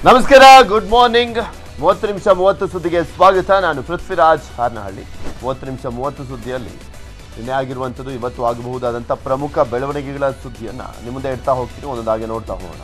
ನಮಸ್ಕಾರ good morning ಮೂವತ್ತು ನಿಮಿಷ ಮೂವತ್ತು ಸುದ್ದಿಗೆ ಸ್ವಾಗತ ನಾನು ಪೃಥ್ವಿರಾಜ್ ಹಾರ್ನಹಳ್ಳಿ ಮೂವತ್ತು ನಿಮಿಷ ಮೂವತ್ತು ಸುದ್ದಿಯಲ್ಲಿ ನಿನ್ನೆ ಆಗಿರುವಂಥದ್ದು ಇವತ್ತು ಆಗಬಹುದಾದಂಥ ಪ್ರಮುಖ ಬೆಳವಣಿಗೆಗಳ ಸುದ್ದಿಯನ್ನ ನಿಮ್ಮ ಮುಂದೆ ಇಡ್ತಾ ಹೋಗ್ತೀನಿ ಒಂದೊಂದಾಗಿ ನೋಡ್ತಾ ಹೋಗೋಣ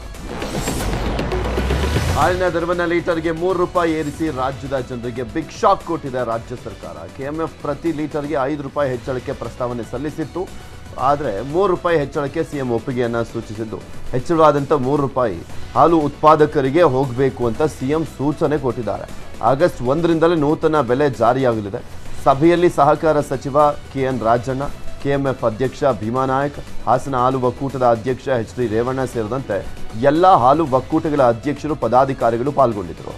ಹಾಲಿನ ದರವನ್ನ ಲೀಟರ್ಗೆ ಮೂರು ರೂಪಾಯಿ ಏರಿಸಿ ರಾಜ್ಯದ ಜನರಿಗೆ ಬಿಗ್ ಶಾಕ್ ಕೊಟ್ಟಿದೆ ರಾಜ್ಯ ಸರ್ಕಾರ ಕೆಎಂಎಫ್ ಪ್ರತಿ ಲೀಟರ್ಗೆ ಐದು ರೂಪಾಯಿ ಹೆಚ್ಚಳಕ್ಕೆ ಪ್ರಸ್ತಾವನೆ ಸಲ್ಲಿಸಿತ್ತು ಆದರೆ ಮೂರು ರೂಪಾಯಿ ಹೆಚ್ಚಳಕ್ಕೆ ಸಿಎಂ ಒಪ್ಪಿಗೆಯನ್ನ ಸೂಚಿಸಿದ್ದು ಹೆಚ್ಚಳವಾದಂಥ ಮೂರು ರೂಪಾಯಿ ಹಾಲು ಉತ್ಪಾದಕರಿಗೆ ಹೋಗಬೇಕು ಅಂತ ಸಿಎಂ ಸೂಚನೆ ಕೊಟ್ಟಿದ್ದಾರೆ ಆಗಸ್ಟ್ ಒಂದರಿಂದಲೇ ನೂತನ ಬೆಲೆ ಜಾರಿಯಾಗಲಿದೆ ಸಭೆಯಲ್ಲಿ ಸಹಕಾರ ಸಚಿವ ಕೆಎನ್ ರಾಜಣ್ಣ ಕೆಎಂಎಫ್ ಅಧ್ಯಕ್ಷ ಭೀಮಾ ನಾಯಕ್ ಹಾಸನ ಹಾಲು ಒಕ್ಕೂಟದ ಅಧ್ಯಕ್ಷ ಎಚ್ ಡಿ ರೇವಣ್ಣ ಸೇರಿದಂತೆ ಎಲ್ಲ ಹಾಲು ಒಕ್ಕೂಟಗಳ ಅಧ್ಯಕ್ಷರು ಪದಾಧಿಕಾರಿಗಳು ಪಾಲ್ಗೊಂಡಿದ್ದರು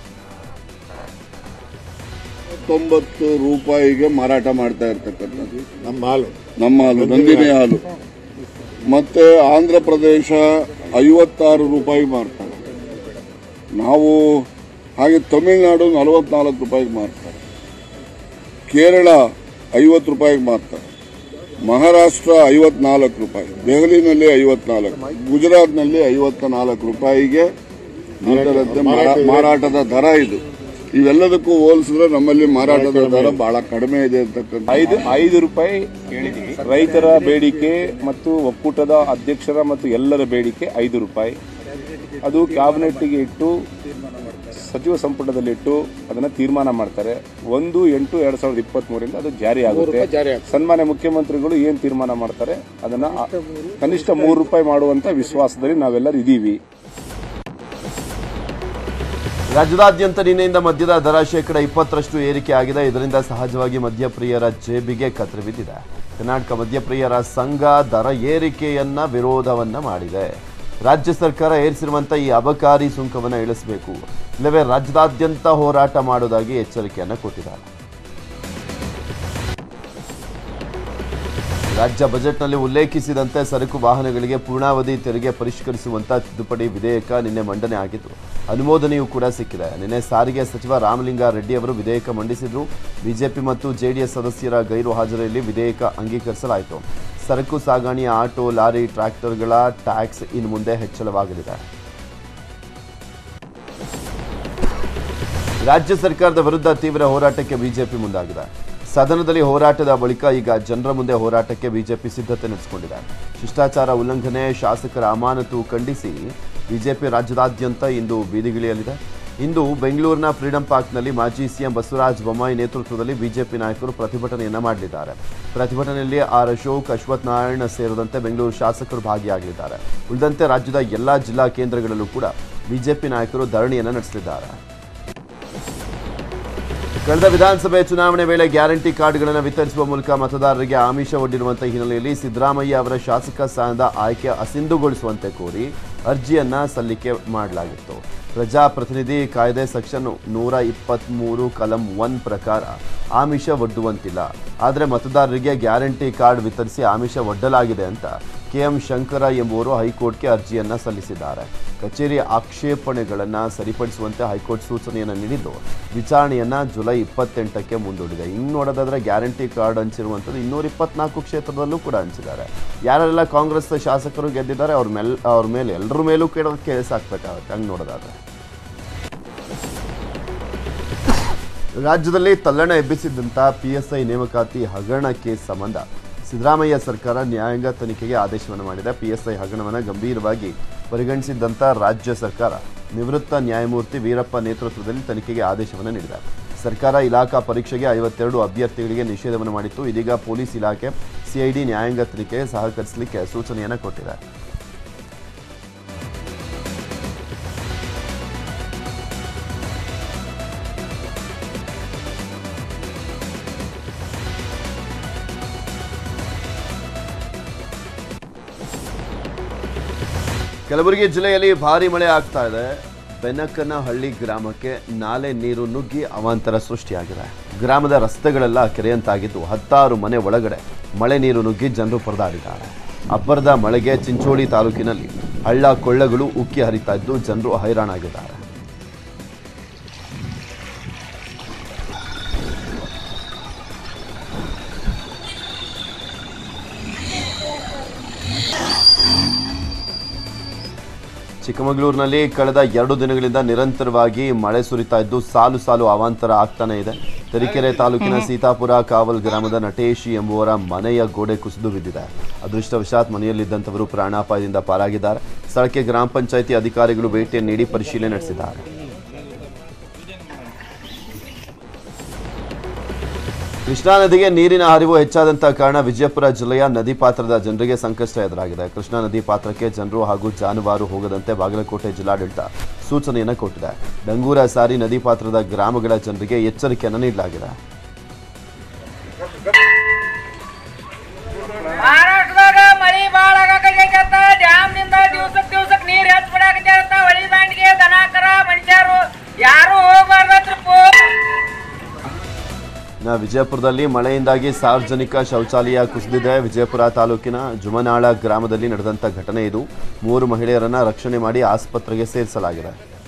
ತೊಂಬತ್ತು ರೂಪಾಯಿಗೆ ಮಾರಾಟ ಮಾಡ್ತಾ ಇರ್ತಕ್ಕಂಥದ್ದು ನಮ್ಮ ಹಾಲು ನಮ್ಮ ಹಾಲು ನಂದಿನಿ ಹಾಲು ಮತ್ತೆ ಆಂಧ್ರ ಪ್ರದೇಶ ಐವತ್ತಾರು ರೂಪಾಯಿಗೆ ಮಾರ್ತಾರೆ ನಾವು ಹಾಗೆ ತಮಿಳುನಾಡು ನಲವತ್ನಾಲ್ಕು ರೂಪಾಯಿಗೆ ಮಾರ್ತಾರೆ ಕೇರಳ ಐವತ್ತು ರೂಪಾಯಿಗೆ ಮಾರ್ತಾರೆ ಮಹಾರಾಷ್ಟ್ರ ಐವತ್ನಾಲ್ಕು ರೂಪಾಯಿ ದೆಹಲಿನಲ್ಲಿ ಐವತ್ನಾಲ್ಕು ಗುಜರಾತ್ನಲ್ಲಿ ಐವತ್ತ ನಾಲ್ಕು ರೂಪಾಯಿಗೆ ಲೀಟರಂತೆ ಮಾರಾ- ಮಾರಾಟದ ದರ ಇದು ಇವೆಲ್ಲದಕ್ಕೂ ಹೋಲಿಸಿದ್ರೆ ನಮ್ಮಲ್ಲಿ ಮಾರಾಟದ ದರ ಬಹಳ ಕಡಿಮೆ ಇದೆ ಅಂತಕ್ಕಂಥ ಐದು ಐದು ರೂಪಾಯಿ ಹೇಳಿದ್ದೀವಿ ರೈತರ ಬೇಡಿಕೆ ಮತ್ತು ಒಕ್ಕೂಟದ ಅಧ್ಯಕ್ಷರ ಮತ್ತು ಎಲ್ಲರ ಬೇಡಿಕೆ ಐದು ರೂಪಾಯಿ ಅದು ಕ್ಯಾಬಿನೆಟ್ಗೆ ಇಟ್ಟು ಸಚಿವ ಸಂಪುಟದಲ್ಲಿಟ್ಟು ಅದನ್ನು ತೀರ್ಮಾನ ಮಾಡ್ತಾರೆ ಒಂದು ಎಂಟು ಎರಡು ಸಾವಿರದ ಇಪ್ಪತ್ತ್ಮೂರಿಂದ ಅದು ಜಾರಿ ಆಗುತ್ತೆ ಸನ್ಮಾನ್ಯ ಮುಖ್ಯಮಂತ್ರಿಗಳು ಏನು ತೀರ್ಮಾನ ಮಾಡ್ತಾರೆ ಅದನ್ನು ಕನಿಷ್ಠ ಮೂರು ರೂಪಾಯಿ ಮಾಡುವಂಥ ವಿಶ್ವಾಸದಲ್ಲಿ ನಾವೆಲ್ಲರೂ ಇದ್ದೀವಿ ರಾಜ್ಯದಾದ್ಯಂತ ನಿನ್ನೆಯಿಂದ ಮದ್ಯದ ದರ ಶೇಕಡ ಇಪ್ಪತ್ತರಷ್ಟು ಏರಿಕೆ ಆಗಿದೆ ಇದರಿಂದ ಸಹಜವಾಗಿ ಮದ್ಯಪ್ರಿಯರ ಜೇಬಿಗೆ ಕತ್ತರಿ ಬಿದ್ದಿದೆ ಕರ್ನಾಟಕ ಮದ್ಯಪ್ರಿಯರ ಸಂಘ ದರ ಏರಿಕೆಯನ್ನ ವಿರೋಧವನ್ನ ಮಾಡಿದೆ ರಾಜ್ಯ ಸರ್ಕಾರ ಏರಿಸಿರುವಂತ ಈ ಅಬಕಾರಿ ಸುಂಕವನ್ನ ಇಳಿಸಬೇಕು ಇಲ್ಲವೇ ರಾಜ್ಯದಾದ್ಯಂತ ಹೋರಾಟ ಮಾಡೋದಾಗಿ ಎಚ್ಚರಿಕೆಯನ್ನ ಕೊಟ್ಟಿದ್ದಾರೆ ರಾಜ್ಯ ಬಜೆಟ್ನಲ್ಲಿ ಉಲ್ಲೇಖಿಸಿದಂತೆ ಸರಕು ವಾಹನಗಳಿಗೆ ಪೂರ್ಣಾವಧಿ ತೆರಿಗೆ ಪರಿಷ್ಕರಿಸುವಂತ ತಿದ್ದುಪಡಿ ವಿಧೇಯಕ ನಿನ್ನೆ ಮಂಡನೆ ಆಗಿತ್ತು ಅನುಮೋದನೆಯೂ ಕೂಡ ಸಿಕ್ಕಿದೆ ನಿನ್ನೆ ಸಾರಿಗೆ ಸಚಿವ ರಾಮಲಿಂಗಾರೆಡ್ಡಿ ಅವರು ವಿಧೇಯಕ ಮಂಡಿಸಿದ್ರು ಬಿಜೆಪಿ ಮತ್ತು ಜೆಡಿಎಸ್ ಸದಸ್ಯರ ಗೈರು ಹಾಜರಿಯಲ್ಲಿ ವಿಧೇಯಕ ಅಂಗೀಕರಿಸಲಾಯಿತು ಸರಕು ಸಾಗಾಣೆಯ ಆಟೋ ಲಾರಿ ಟ್ರ್ಯಾಕ್ಟರ್ಗಳ ಟ್ಯಾಕ್ಸ್ ಇನ್ನು ಮುಂದೆ ಹೆಚ್ಚಳವಾಗಲಿದೆ ರಾಜ್ಯ ಸರ್ಕಾರದ ವಿರುದ್ಧ ತೀವ್ರ ಹೋರಾಟಕ್ಕೆ ಬಿಜೆಪಿ ಮುಂದಾಗಿದೆ ಸದನದಲ್ಲಿ ಹೋರಾಟದ ಬಳಿಕ ಈಗ ಜನರ ಮುಂದೆ ಹೋರಾಟಕ್ಕೆ ಬಿಜೆಪಿ ಸಿದ್ಧತೆ ನಡೆಸಿಕೊಂಡಿದೆ ಶಿಷ್ಟಾಚಾರ ಉಲ್ಲಂಘನೆ ಶಾಸಕರ ಅಮಾನತು ಖಂಡಿಸಿ ಬಿಜೆಪಿ ರಾಜ್ಯದಾದ್ಯಂತ ಇಂದು ಬೀದಿಗಿಳಿಯಲಿದೆ ಇಂದು ಬೆಂಗಳೂರಿನ ಫ್ರೀಡಂ ಪಾರ್ಕ್ನಲ್ಲಿ ಮಾಜಿ ಸಿಎಂ ಬಸವರಾಜ ಬೊಮ್ಮಾಯಿ ನೇತೃತ್ವದಲ್ಲಿ ಬಿಜೆಪಿ ನಾಯಕರು ಪ್ರತಿಭಟನೆಯನ್ನ ಮಾಡಲಿದ್ದಾರೆ ಪ್ರತಿಭಟನೆಯಲ್ಲಿ ಆರ್ ಅಶೋಕ್ ಅಶ್ವಥ್ ನಾರಾಯಣ ಸೇರಿದಂತೆ ಬೆಂಗಳೂರು ಶಾಸಕರು ಭಾಗಿಯಾಗಲಿದ್ದಾರೆ ಉಳಿದಂತೆ ರಾಜ್ಯದ ಎಲ್ಲಾ ಜಿಲ್ಲಾ ಕೇಂದ್ರಗಳಲ್ಲೂ ಕೂಡ ಬಿಜೆಪಿ ನಾಯಕರು ಧರಣಿಯನ್ನ ನಡೆಸಲಿದ್ದಾರೆ ಕಳೆದ ವಿಧಾನಸಭೆ ಚುನಾವಣೆ ವೇಳೆ ಗ್ಯಾರಂಟಿ ಕಾರ್ಡ್ಗಳನ್ನು ವಿತರಿಸುವ ಮೂಲಕ ಮತದಾರರಿಗೆ ಆಮಿಷ ಒಡ್ಡಿರುವಂತಹ ಹಿನ್ನೆಲೆಯಲ್ಲಿ ಸಿದ್ದರಾಮಯ್ಯ ಅವರ ಶಾಸಕ ಸ್ಥಾನದ ಆಯ್ಕೆ ಅಸಿಂಧುಗೊಳಿಸುವಂತೆ ಕೋರಿ ಅರ್ಜಿಯನ್ನ ಸಲ್ಲಿಕೆ ಮಾಡಲಾಗಿತ್ತು ಪ್ರಜಾಪ್ರತಿನಿಧಿ ಕಾಯ್ದೆ ಸೆಕ್ಷನ್ ನೂರ ಇಪ್ಪತ್ತ್ಮೂರು ಕಲಂ ಒನ್ ಪ್ರಕಾರ ಆಮಿಷ ಒಡ್ಡುವಂತಿಲ್ಲ ಆದರೆ ಮತದಾರರಿಗೆ ಗ್ಯಾರಂಟಿ ಕಾರ್ಡ್ ವಿತರಿಸಿ ಆಮಿಷ ಒಡ್ಡಲಾಗಿದೆ ಅಂತ ಕೆಎಂ ಶಂಕರ ಎಂಬುವರು ಹೈಕೋರ್ಟ್ಗೆ ಅರ್ಜಿಯನ್ನ ಸಲ್ಲಿಸಿದ್ದಾರೆ ಕಚೇರಿ ಆಕ್ಷೇಪಣೆಗಳನ್ನು ಸರಿಪಡಿಸುವಂತೆ ಹೈಕೋರ್ಟ್ ಸೂಚನೆಯನ್ನು ನೀಡಿದ್ದು ವಿಚಾರಣೆಯನ್ನ ಜುಲೈ ಇಪ್ಪತ್ತೆಂಟಕ್ಕೆ ಮುಂದೂಡಿದೆ ಇನ್ನು ನೋಡೋದಾದ್ರೆ ಗ್ಯಾರಂಟಿ ಕಾರ್ಡ್ ಹಂಚಿರುವಂಥದ್ದು ಇನ್ನೂರ ಇಪ್ಪತ್ನಾಲ್ಕು ಕ್ಷೇತ್ರದಲ್ಲೂ ಕೂಡ ಹಂಚಿದ್ದಾರೆ ಯಾರೆಲ್ಲ ಕಾಂಗ್ರೆಸ್ ಶಾಸಕರು ಗೆದ್ದಿದ್ದಾರೆ ಅವ್ರ ಮೇಲ್ ಅವ್ರ ಮೇಲೆ ಎಲ್ಲರ ಮೇಲೂ ಕೂಡ ಕೇಸ್ ಹಾಕ್ಬೇಕಾಗುತ್ತೆ ಹಂಗೆ ನೋಡೋದಾದ್ರೆ ರಾಜ್ಯದಲ್ಲಿ ತಲ್ಲಣ ಎಬ್ಬಿಸಿದ್ದಂಥ ಪಿ ಎಸ್ ಐ ನೇಮಕಾತಿ ಹಗರಣ ಕೇಸ್ ಸಂಬಂಧ ಸಿದ್ದರಾಮಯ್ಯ ಸರ್ಕಾರ ನ್ಯಾಯಾಂಗ ತನಿಖೆಗೆ ಆದೇಶವನ್ನು ಮಾಡಿದೆ ಪಿ ಎಸ್ ಐ ಹಗರಣವನ್ನು ಗಂಭೀರವಾಗಿ ಪರಿಗಣಿಸಿದ್ದಂಥ ರಾಜ್ಯ ಸರ್ಕಾರ ನಿವೃತ್ತ ನ್ಯಾಯಮೂರ್ತಿ ವೀರಪ್ಪ ನೇತೃತ್ವದಲ್ಲಿ ತನಿಖೆಗೆ ಆದೇಶವನ್ನು ನೀಡಿದೆ ಸರ್ಕಾರ ಇಲಾಖಾ ಪರೀಕ್ಷೆಗೆ ಐವತ್ತೆರಡು ಅಭ್ಯರ್ಥಿಗಳಿಗೆ ನಿಷೇಧವನ್ನು ಮಾಡಿತ್ತು ಇದೀಗ ಪೊಲೀಸ್ ಇಲಾಖೆ ಸಿಐಡಿ ನ್ಯಾಯಾಂಗ ತನಿಖೆಗೆ ಸಹಕರಿಸಲಿಕ್ಕೆ ಸೂಚನೆಯನ್ನು ಕೊಟ್ಟಿದೆ ಕಲಬುರಗಿ ಜಿಲ್ಲೆಯಲ್ಲಿ ಭಾರಿ ಮಳೆ ಆಗ್ತಾ ಇದೆ ಬೆನಕನಹಳ್ಳಿ ಗ್ರಾಮಕ್ಕೆ ನಾಲೆ ನೀರು ನುಗ್ಗಿ ಅವಾಂತರ ಸೃಷ್ಟಿಯಾಗಿದೆ ಗ್ರಾಮದ ರಸ್ತೆಗಳೆಲ್ಲ ಕೆರೆಯಂತಾಗಿದ್ದು ಹತ್ತಾರು ಮನೆ ಒಳಗಡೆ ಮಳೆ ನೀರು ನುಗ್ಗಿ ಜನರು ಪರದಾಡಿದ್ದಾರೆ ಅಬ್ಬರದ ಮಳೆಗೆ ಚಿಂಚೋಳಿ ತಾಲೂಕಿನಲ್ಲಿ ಹಳ್ಳ ಕೊಳ್ಳಗಳು ಉಕ್ಕಿ ಹರಿತಾ ಇದ್ದು ಜನರು ಹೈರಾಣಾಗಿದ್ದಾರೆ ಚಿಕ್ಕಮಗಳೂರಿನಲ್ಲಿ ಕಳೆದ ಎರಡು ದಿನಗಳಿಂದ ನಿರಂತರವಾಗಿ ಮಳೆ ಸುರಿತಾ ಇದ್ದು ಸಾಲು ಸಾಲು ಅವಾಂತರ ಆಗ್ತಾನೆ ಇದೆ ತರೀಕೆರೆ ತಾಲೂಕಿನ ಸೀತಾಪುರ ಕಾವಲ್ ಗ್ರಾಮದ ನಟೇಶಿ ಎಂಬುವರ ಮನೆಯ ಗೋಡೆ ಕುಸಿದು ಬಿದ್ದಿದೆ ಅದೃಷ್ಟವಶಾತ್ ಮನೆಯಲ್ಲಿದ್ದಂಥವರು ಪ್ರಾಣಾಪಾಯದಿಂದ ಪಾರಾಗಿದ್ದಾರೆ ಸ್ಥಳಕ್ಕೆ ಗ್ರಾಮ ಪಂಚಾಯಿತಿ ಅಧಿಕಾರಿಗಳು ಭೇಟಿ ನೀಡಿ ಪರಿಶೀಲನೆ ನಡೆಸಿದ್ದಾರೆ ಕೃಷ್ಣಾ ನದಿಗೆ ನೀರಿನ ಹರಿವು ಹೆಚ್ಚಾದಂತಹ ಕಾರಣ ವಿಜಯಪುರ ಜಿಲ್ಲೆಯ ನದಿ ಪಾತ್ರದ ಜನರಿಗೆ ಸಂಕಷ್ಟ ಎದುರಾಗಿದೆ ಕೃಷ್ಣಾ ನದಿ ಪಾತ್ರಕ್ಕೆ ಜನರು ಹಾಗೂ ಜಾನುವಾರು ಹೋಗದಂತೆ ಬಾಗಲಕೋಟೆ ಜಿಲ್ಲಾಡಳಿತ ಸೂಚನೆಯನ್ನು ಕೊಟ್ಟಿದೆ ಡಂಗೂರ ಸಾರಿ ನದಿ ಪಾತ್ರದ ಗ್ರಾಮಗಳ ಜನರಿಗೆ ಎಚ್ಚರಿಕೆಯನ್ನು ನೀಡಲಾಗಿದೆ ಮಹಾರಾಷ್ಟ್ರದಾಗ ಮಳಿ ಬಾಳ ಆಗಾಕತ್ತೈತ ಡ್ಯಾಮ್ನಿಂದ ದಿವ್ಸಕ್ ದಿವ್ಸಕ್ ನೀರ್ ಹೆಚ್ಚ್ ಬಿಡಾಕತ್ತೈತ ಹೊಳಿ ದಾಂಡಿಗೆ ದನಾಕರ ಮನುಷ್ಯರು ಯಾರು ಹೋಗ್ಬಾರ್ದತ್ರಪ್ಪು ಇನ್ನು ವಿಜಯಪುರದಲ್ಲಿ ಮಳೆಯಿಂದಾಗಿ ಸಾರ್ವಜನಿಕ ಶೌಚಾಲಯ ಕುಸಿದಿದೆ ವಿಜಯಪುರ ತಾಲೂಕಿನ ಜುಮನಾಳ ಗ್ರಾಮದಲ್ಲಿ ನಡೆದಂಥ ಘಟನೆ ಇದು ಮೂರು ಮಹಿಳೆಯರನ್ನ ರಕ್ಷಣೆ ಮಾಡಿ ಆಸ್ಪತ್ರೆಗೆ ಸೇರಿಸಲಾಗಿದೆ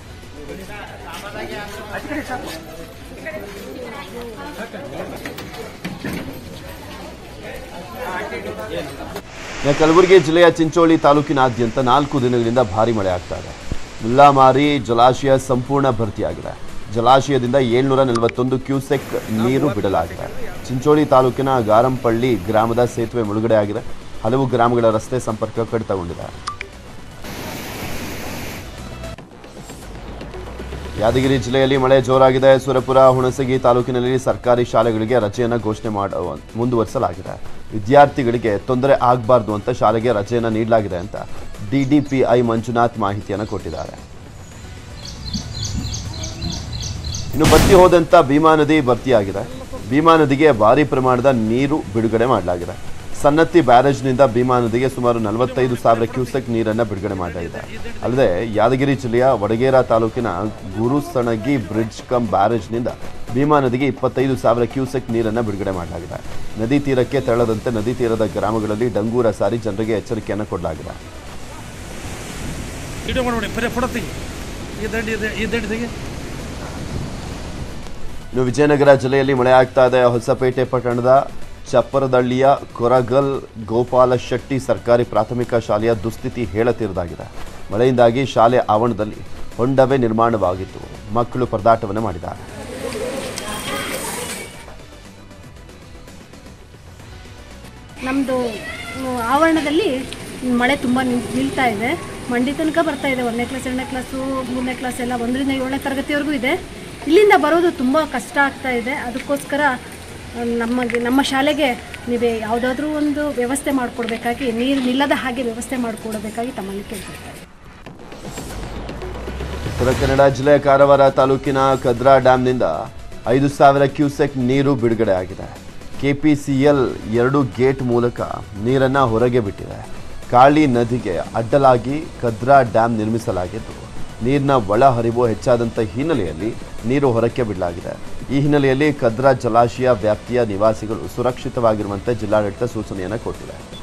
ಇನ್ನು ಕಲಬುರಗಿ ಜಿಲ್ಲೆಯ ಚಿಂಚೋಳಿ ತಾಲೂಕಿನಾದ್ಯಂತ ನಾಲ್ಕು ದಿನಗಳಿಂದ ಭಾರಿ ಮಳೆ ಆಗ್ತಾ ಇದೆ ಮುಲ್ಲಾಮಾರಿ ಜಲಾಶಯ ಸಂಪೂರ್ಣ ಭರ್ತಿಯಾಗಿದೆ ಜಲಾಶಯದಿಂದ ಏಳ್ನೂರ ನಲವತ್ತೊಂದು ಕ್ಯೂಸೆಕ್ ನೀರು ಬಿಡಲಾಗಿದೆ ಚಿಂಚೋಳಿ ತಾಲೂಕಿನ ಗಾರಂಪಳ್ಳಿ ಗ್ರಾಮದ ಸೇತುವೆ ಮುಳುಗಡೆ ಆಗಿದೆ ಹಲವು ಗ್ರಾಮಗಳ ರಸ್ತೆ ಸಂಪರ್ಕ ಕಡಿತಗೊಂಡಿದೆ ಯಾದಗಿರಿ ಜಿಲ್ಲೆಯಲ್ಲಿ ಮಳೆ ಜೋರಾಗಿದೆ ಸುರಪುರ ಹುಣಸಗಿ ತಾಲೂಕಿನಲ್ಲಿ ಸರ್ಕಾರಿ ಶಾಲೆಗಳಿಗೆ ರಜೆಯನ್ನು ಘೋಷಣೆ ಮಾಡ ಮುಂದುವರಿಸಲಾಗಿದೆ ವಿದ್ಯಾರ್ಥಿಗಳಿಗೆ ತೊಂದರೆ ಆಗಬಾರ್ದು ಅಂತ ಶಾಲೆಗೆ ರಜೆಯನ್ನು ನೀಡಲಾಗಿದೆ ಅಂತ ಡಿಡಿಪಿಐ ಮಂಜುನಾಥ್ ಮಾಹಿತಿಯನ್ನು ಕೊಟ್ಟಿದ್ದಾರೆ ಇನ್ನು ಬತ್ತಿ ಹೋದಂಥ ಭೀಮಾ ನದಿ ಭರ್ತಿಯಾಗಿದೆ ಭೀಮಾ ನದಿಗೆ ಭಾರಿ ಪ್ರಮಾಣದ ನೀರು ಬಿಡುಗಡೆ ಮಾಡಲಾಗಿದೆ ಸನ್ನತಿ ಬ್ಯಾರೇಜ್ನಿಂದ ಭೀಮಾ ನದಿಗೆ ಸುಮಾರು ನಲವತ್ತೈದು ಸಾವಿರ ಕ್ಯೂಸೆಕ್ ನೀರನ್ನು ಬಿಡುಗಡೆ ಮಾಡಲಾಗಿದೆ ಅಲ್ಲದೆ ಯಾದಗಿರಿ ಜಿಲ್ಲೆಯ ವಡಗೇರ ತಾಲೂಕಿನ ಗುರುಸಣಗಿ ಬ್ರಿಡ್ಜ್ ಕಮ್ ಬ್ಯಾರೇಜ್ನಿಂದ ಭೀಮಾ ನದಿಗೆ ಇಪ್ಪತ್ತೈದು ಸಾವಿರ ಕ್ಯೂಸೆಕ್ ನೀರನ್ನು ಬಿಡುಗಡೆ ಮಾಡಲಾಗಿದೆ ನದಿ ತೀರಕ್ಕೆ ತೆರಳದಂತೆ ನದಿ ತೀರದ ಗ್ರಾಮಗಳಲ್ಲಿ ಡಂಗೂರ ಸಾರಿ ಜನರಿಗೆ ಎಚ್ಚರಿಕೆಯನ್ನು ಕೊಡಲಾಗಿದೆ ವಿಡಿಯೋ ಮಾಡ್ಬಿಡಿ ಬರೀ ಫೋಟೋ ತೆಗಿ ಈ ದಂಡಿ ಇದೆ ಈ ದಂಡಿ ತೆಗಿ ಇನ್ನು ವಿಜಯನಗರ ಜಿಲ್ಲೆಯಲ್ಲಿ ಮಳೆ ಆಗ್ತಾ ಇದೆ ಹೊಸಪೇಟೆ ಪಟ್ಟಣದ ಚಪ್ಪರದಳ್ಳಿಯ ಕೊರಗಲ್ ಗೋಪಾಲ ಶೆಟ್ಟಿ ಸರ್ಕಾರಿ ಪ್ರಾಥಮಿಕ ಶಾಲೆಯ ದುಸ್ಥಿತಿ ಹೇಳತೀರದಾಗಿದೆ ಮಳೆಯಿಂದಾಗಿ ಶಾಲೆ ಆವರಣದಲ್ಲಿ ಹೊಂಡವೇ ನಿರ್ಮಾಣವಾಗಿತ್ತು ಮಕ್ಕಳು ಪರದಾಟವನ್ನು ಮಾಡಿದ್ದಾರೆ ನಮ್ಮದು ಆವರಣದಲ್ಲಿ ಮಳೆ ತುಂಬ ನಿಲ್- ನಿಲ್ತಾ ಇದೆ ಮಂಡಿ ತನಕ ಬರ್ತಾ ಇದೆ ಒಂದನೇ ಕ್ಲಾಸ್ ಎರಡನೇ ಕ್ಲಾಸು ಮೂರನೇ ಕ್ಲಾಸ್ ಎಲ್ಲ ಒಂದರಿಂದ ಏಳನೇ ತರಗತಿವರೆಗೂ ಇದೆ ಇಲ್ಲಿಂದ ಬರೋದು ತುಂಬ ಕಷ್ಟ ಆಗ್ತಾ ಇದೆ ಅದಕ್ಕೋಸ್ಕರ ಆ, ನಮಗೆ ನಮ್ಮ ಶಾಲೆಗೆ ನೀವೇ ಯಾವುದಾದ್ರೂ ಒಂದು ವ್ಯವಸ್ಥೆ ಮಾಡಿಕೊಡ್ಬೇಕಾಗಿ ನೀರು ನಿಲ್ಲದ ಹಾಗೆ ವ್ಯವಸ್ಥೆ ಮಾಡಿಕೊಡಬೇಕಾಗಿ ತಮ್ಮಲ್ಲಿ ಕೇಳ್ಕೊಳ್ತಾ ಇದ್ದೀನಿ. ಉತ್ತರ ಕನ್ನಡ ಜಿಲ್ಲೆಯ ಕಾರವಾರ ತಾಲೂಕಿನ ಕದ್ರಾ ಡ್ಯಾಂನಿಂದ ಐದು ಸಾವಿರ ಕ್ಯೂಸೆಕ್ ನೀರು ಬಿಡುಗಡೆ ಆಗಿದೆ ಕೆಪಿಸಿಎಲ್ ಎರಡು ಗೇಟ್ ಮೂಲಕ ನೀರನ್ನು ಹೊರಗೆ ಬಿಟ್ಟಿದೆ ಕಾಳಿ ನದಿಗೆ ಅಡ್ಡಲಾಗಿ ಕದ್ರಾ ಡ್ಯಾಂ ನಿರ್ಮಿಸಲಾಗಿದ್ದು ನೀರಿನ ಒಳಹರಿವು ಹೆಚ್ಚಾದಂಥ ಹಿನ್ನೆಲೆಯಲ್ಲಿ ನೀರು ಹೊರಕ್ಕೆ ಬಿಡಲಾಗಿದೆ ಈ ಹಿನ್ನೆಲೆಯಲ್ಲಿ ಕದ್ರಾ ಜಲಾಶಯ ವ್ಯಾಪ್ತಿಯ ನಿವಾಸಿಗಳು ಸುರಕ್ಷಿತವಾಗಿರುವಂತೆ ಜಿಲ್ಲಾಡಳಿತ ಸೂಚನೆಯನ್ನು ಕೊಟ್ಟಿದೆ